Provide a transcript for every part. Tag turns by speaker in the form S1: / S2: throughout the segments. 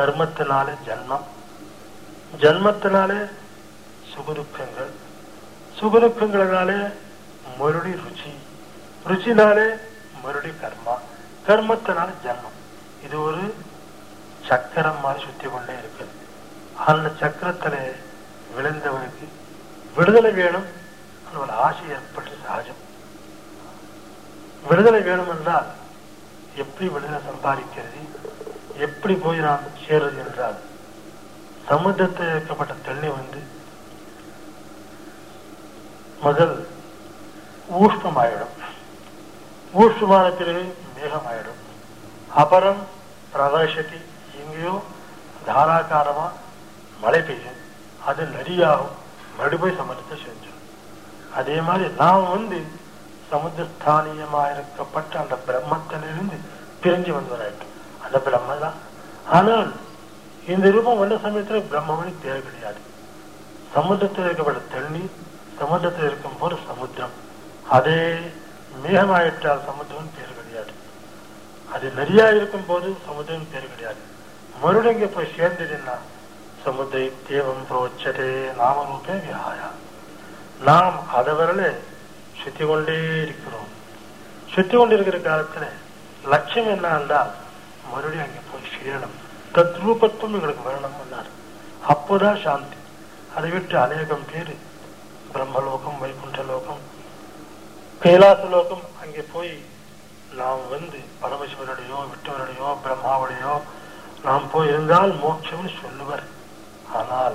S1: கர்மத்தினாலே ஜன்மம் ஜன்மத்தினாலே சுகதுக்கங்கள் சுகதுக்கங்களினாலே மறுபடி ருச்சி ருச்சினாலே மறுபடி கர்மா கர்மத்தினால ஜன்மம் இது ஒரு சக்கரம் மாதிரி சுத்தி கொண்டே இருக்குது அந்த சக்கரத்துல விழுந்தவனுக்கு விடுதலை வேணும் ஒரு ஆசை ஏற்பட்டு சகஜம் விடுதலை வேணும் என்றால் எப்படி விடுதலை சம்பாதிக்கிறது எப்படி போய் நாம் சேர்றது என்றால் சமுத்திரத்தில் இருக்கப்பட்ட தண்ணி வந்து முதல் ஊஷ்ணமாயிடும் ஊஷ்ணமான பிறகு மேகமாயிடும் அப்புறம் பிரவேசத்தி எங்கேயோ தாராகாரமா மழை பெய்யும் அது நதியாகும் மறுபடியும் சமுத்திரத்தை செஞ்சிடும் அதே மாதிரி நாம் வந்து சமுத்திரஸ்தானியமா இருக்கப்பட்ட அந்த பிரம்மத்திலிருந்து பிரிஞ்சு வந்தவராயிட்டோம் அந்த பிரம்ம தான் ஆனால் இந்த ரூபம் வந்த சமயத்துல பிரம்மமணி பேர் கிடையாது சமுத்திரத்தில் இருக்கப்பட்ட தண்ணீர் சமுத்திரத்தில் இருக்கும் போது சமுத்திரம் அதே மேகமாயிட்டால் சமுத்திரம் பேர் கிடையாது அது நிறைய இருக்கும் போது சமுத்திரம் பேர் கிடையாது மறுபடியும் இங்க போய் சேர்ந்ததுன்னா சமுத்திரை தேவம் புரோச்சதே நாமரூபே விஹாயா நாம் அதவரல சுத்தி கொண்டே இருக்கிறோம் சுத்தி கொண்டிருக்கிற காலத்துல லட்சியம் என்ன என்றால் மறுபடியும் அங்க போய் சேரணும் தத் ரூபத்துவம் எங்களுக்கு வரணும் என்னார் அப்போதான் சாந்தி அதை விட்டு அநேகம் பேர் பிரம்மலோகம் வைகுண்ட லோகம் கைலாச லோகம் அங்கே போய் நாம் வந்து பரமசிவனுடையோ விட்டவனுடையோ பிரம்மாவுடையோ நாம் போய் இருந்தால் மோட்சம்னு சொல்லுவர் ஆனால்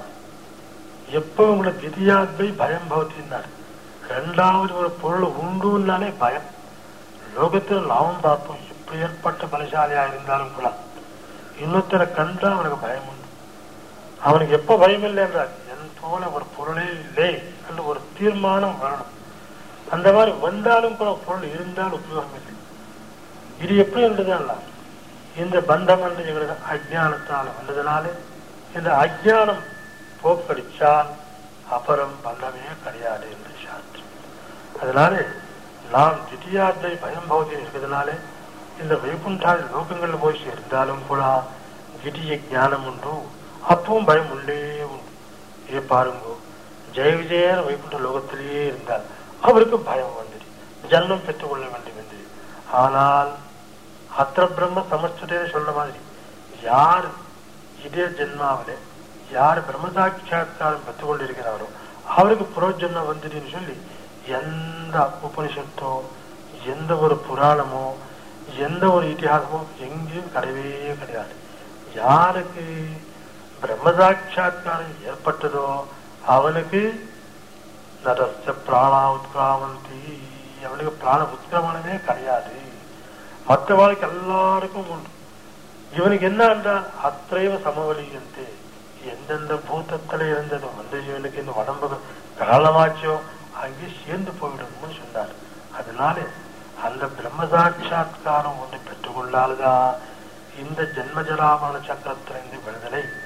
S1: எப்ப உங்களுக்கு விதியாத்மை பயம் பவத்தினார் ரெண்டாவது ஒரு பொருள் உண்டுன்னாலே பயம் லோகத்தில் நாமும் பார்ப்போம் எப்படி ஏற்பட்ட பலசாலியா இருந்தாலும் கூட இன்னொருத்தரை கண்டா அவனுக்கு பயம் உண்டு அவனுக்கு எப்ப பயம் இல்லை என்றால் என் போல ஒரு பொருளே இல்லை என்று ஒரு தீர்மானம் வரணும் அந்த மாதிரி வந்தாலும் கூட பொருள் இருந்தால் உபயோகம் இல்லை இது எப்படி என்றதுன்னா இந்த பந்தம் என்று எங்களுக்கு அஜானத்தால் வந்ததுனாலே இந்த அஜானம் போக்கடிச்சால் அப்புறம் பந்தமே கிடையாது என்று சாஸ்திரம் அதனால நாம் தித்தியாத்தை பயம் பகுதி இருக்கிறதுனாலே இந்த வைகுண்டாதி லோகங்களில் போய் சேர்ந்தாலும் கூட திடீய ஞானம் உண்டு அப்பவும் பயம் உள்ளே உண்டு ஏ பாருங்கோ ஜெய விஜயன் வைகுண்ட லோகத்திலேயே இருந்தால் அவருக்கு பயம் வந்தது ஜன்மம் பெற்றுக்கொள்ள வேண்டி வந்தது ஆனால் அத்திர பிரம்ம சமஸ்தேன்னு சொல்ற மாதிரி யார் இதே ஜென்மாவில யார் பிரம்மசாட்சாத்காரம் பெற்றுக் கொண்டிருக்கிறாரோ அவருக்கு புரோஜன்மம் வந்ததுன்னு சொல்லி எந்த உபனிஷத்தோ எந்த ஒரு புராணமோ எந்த ஒரு இतिहाசமோ எங்கேயும் கிடையவே கிடையாது யாருக்கு பிரம்மசாட்சாத்காரம் ஏற்பட்டதோ அவனுக்கு நரஸ்ய பிராணா உத்கிராமந்தி அவனுக்கு பிராண உத்கிரமணமே கிடையாது மற்றவாளுக்கு எல்லாருக்கும் உண்டு இவனுக்கு என்ன என்றால் அத்தைவ சமவலியந்தே எந்தெந்த பூத்தத்துல இருந்ததோ அந்த இவனுக்கு இந்த உடம்பு காரணமாச்சோ அங்கே சேர்ந்து போயிடும்னு சொன்னார் அதனால அந்த பிரம்மசாட்சாத்காரம் ஒன்று பெற்றுக்கொண்டால்தான் இந்த ஜென்மஜராமண சக்கரத்திலிருந்து விடுதலை